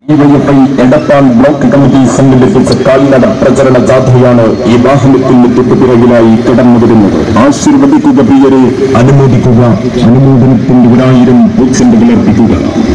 DYFI Edappal block committee സംഘടിപ്പിച്ച കാൽനട പ്രചരണ ജാഥയാണ് ഈ വാഹനത്തിന് തൊട്ടുപിറകിലായി കടന്നു വരുന്നത് ആശീർവദിക്കുക പ്രിയരെ അനുമോദിക്കുക അനുമോദനത്തിന്റെ ഒരായിരം പൂച്ചെണ്ടുകൾ അർപ്പിക്കുക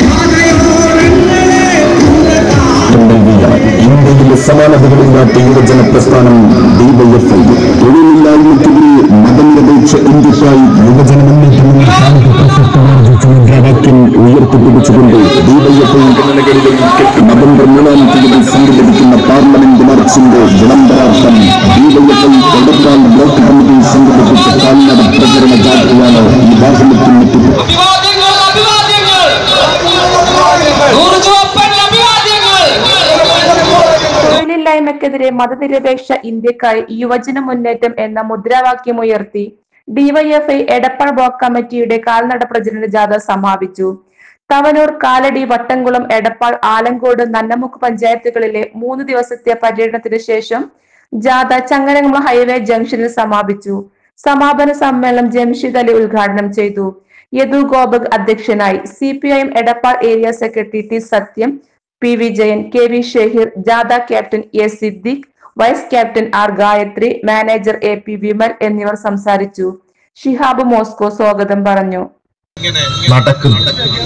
ഇന്ത്യയിലെ സമാനതകളില്ലാത്ത യുവജന പ്രസ്ഥാനം ഡിവൈഎഫ്ഐ തൊഴിലില്ലായ്മയ്ക്കെതിരെ മതനിരപേക്ഷ ഇന്ത്യക്കായി യുവജന മുന്നേറ്റമെന്ന സാമൂഹ്യ പ്രസക്തമാർജിച്ച മുദ്രാവാക്യം ഉയർത്തിപ്പിടിച്ചുകൊണ്ട് ഡിവൈഎഫ്ഐ നവംബർ മൂന്നാം തീയതി സംഘടിപ്പിക്കുന്ന പാർലമെന്റ് മാർച്ചിന്റെ വിളംബരാർത്ഥം ഡിവൈഎഫ്ഐ എടപ്പാൾ ബ്ലോക്ക് കമ്മിറ്റി സംഘടിപ്പിച്ച കാൽനട പ്രചരണ ജാഥയാണ് ഈ വാഹനത്തിന് ചുറ്റും അഭിവാദ്യങ്ങൾ അഭിവാദ്യങ്ങൾ നൂറ് ചുവപ്പൻ അഭിവാദ്യങ്ങൾ തൊഴിലില്ലായ്മക്കെതിരെ മതനിരപേക്ഷ ഇന്ത്യക്കായി യുവജന മുന്നേറ്റം എന്ന മുദ്രാവാക്യമുയർത്തി ഡിവൈഎഫ്ഐ എടപ്പാൾ ബ്ലോക്ക് കമ്മിറ്റിയുടെ കാൽനട പ്രചരണ ജാഥ സമാപിച്ചു തവനൂർ കാലടി വട്ടംകുളം എടപ്പാൾ ആലങ്കോട് നന്നമുക്ക് പഞ്ചായത്തുകളിലെ മൂന്ന് ദിവസത്തെ പര്യടനത്തിന് ശേഷം ജാഥ ചങ്ങരംകുളം ഹൈവേ ജംഗ്ഷനിൽ സമാപിച്ചു സമാപന സമ്മേളനം ജംഷിദ് അലി ഉദ്ഘാടനം ചെയ്തു യദു ഗോപക് അധ്യക്ഷനായി C P I M Edappal area secretary T Sathyam P Vijayan K V Shehir ജാഥ captain A Siddique vice captain R Gayathri manager A P Vimal എന്നിവർ സംസാരിച്ചു ഷിഹാബ് മോസ്കോ സ്വാഗതം പറഞ്ഞു നടക്കുന്നു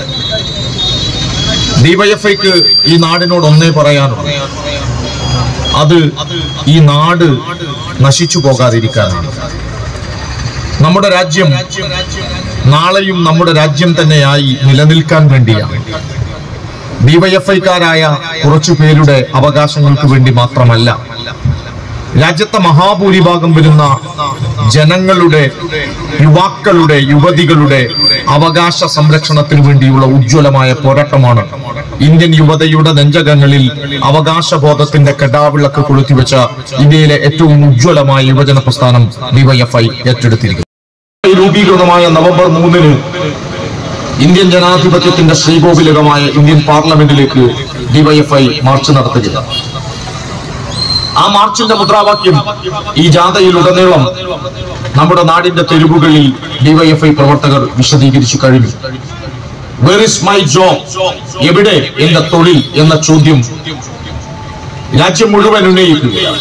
ഡിവൈഎഫ്ഐക്ക് ഈ നാടിനോട് ഒന്നേ പറയാനുള്ളൂ അത് ഈ നാട് നശിച്ചു പോകാതിരിക്കാനാണ് നമ്മുടെ രാജ്യം നാളെയും നമ്മുടെ രാജ്യം തന്നെയായി നിലനിൽക്കാൻ വേണ്ടിയാണ് ഡിവൈഎഫ്ഐക്കാരായ കുറച്ചു പേരുടെ അവകാശങ്ങൾക്ക് വേണ്ടി മാത്രമല്ല രാജ്യത്തെ മഹാഭൂരിഭാഗം വരുന്ന ജനങ്ങളുടെ യുവാക്കളുടെ യുവതികളുടെ അവകാശ സംരക്ഷണത്തിന് വേണ്ടിയുള്ള ഉജ്ജ്വലമായ പോരാട്ടമാണ് ഇന്ത്യൻ യുവതയുടെ നെഞ്ചകങ്ങളിൽ അവകാശബോധത്തിന്റെ കെടാവിളക്ക് കൊളുത്തിവെച്ച ഇന്ത്യയിലെ ഏറ്റവും ഉജ്ജ്വലമായ യുവജന പ്രസ്ഥാനം ഡിവൈഎഫ്ഐ ഏറ്റെടുത്തിരിക്കുന്നു രൂപീകൃതമായ നവംബർ മൂന്നിന് ഇന്ത്യൻ ജനാധിപത്യത്തിന്റെ ശ്രീകോവിലകമായ ഇന്ത്യൻ പാർലമെന്റിലേക്ക് ഡിവൈഎഫ്ഐ മാർച്ച് നടത്തുകയാണ് ആ മാർച്ചിന്റെ മുദ്രാവാക്യം ഈ ജാഥയിലുടനീളം നമ്മുടെ നാടിന്റെ തെരുവുകളിൽ ഡിവൈഎഫ്ഐ പ്രവർത്തകർ വിശദീകരിച്ചു കഴിഞ്ഞു വെർ ഇസ് മൈ ജോബ് എവിടെ എന്റെ തൊഴിൽ എന്ന ചോദ്യം രാജ്യം മുഴുവൻ ഉന്നയിക്കുകയാണ്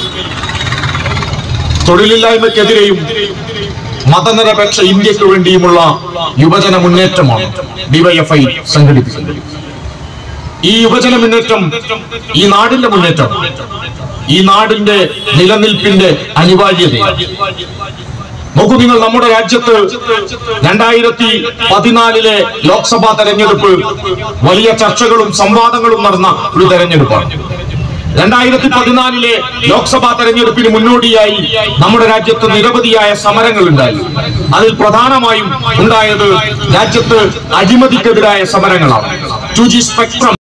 തൊഴിലില്ലായ്മക്കെതിരെയും മതനിരപേക്ഷ ഇന്ത്യക്ക് വേണ്ടിയുമുള്ള യുവജന മുന്നേറ്റമാണ് ഡിവൈഎഫ്ഐ സംഘടിപ്പിക്കുന്നത് ഈ യുവജന മുന്നേറ്റം ഈ നാടിന്റെ മുന്നേറ്റം ഈ നാടിന്റെ നിലനിൽപ്പിന്റെ അനിവാര്യതയാണ് നോക്കൂ നിങ്ങൾ നമ്മുടെ രാജ്യത്ത് രണ്ടായിരത്തി പതിനാലിലെ ലോക്സഭാ തെരഞ്ഞെടുപ്പ് വലിയ ചർച്ചകളും സംവാദങ്ങളും നടന്ന ഒരു തെരഞ്ഞെടുപ്പാണ് രണ്ടായിരത്തി പതിനാലിലെ ലോക്സഭാ തെരഞ്ഞെടുപ്പിന് മുന്നോടിയായി നമ്മുടെ രാജ്യത്ത് നിരവധിയായ സമരങ്ങൾ ഉണ്ടായി അതിൽ പ്രധാനമായും ഉണ്ടായത് രാജ്യത്ത് അഴിമതിക്കെതിരായ സമരങ്ങളാണ് ടു ജി സ്പെക്ട്രം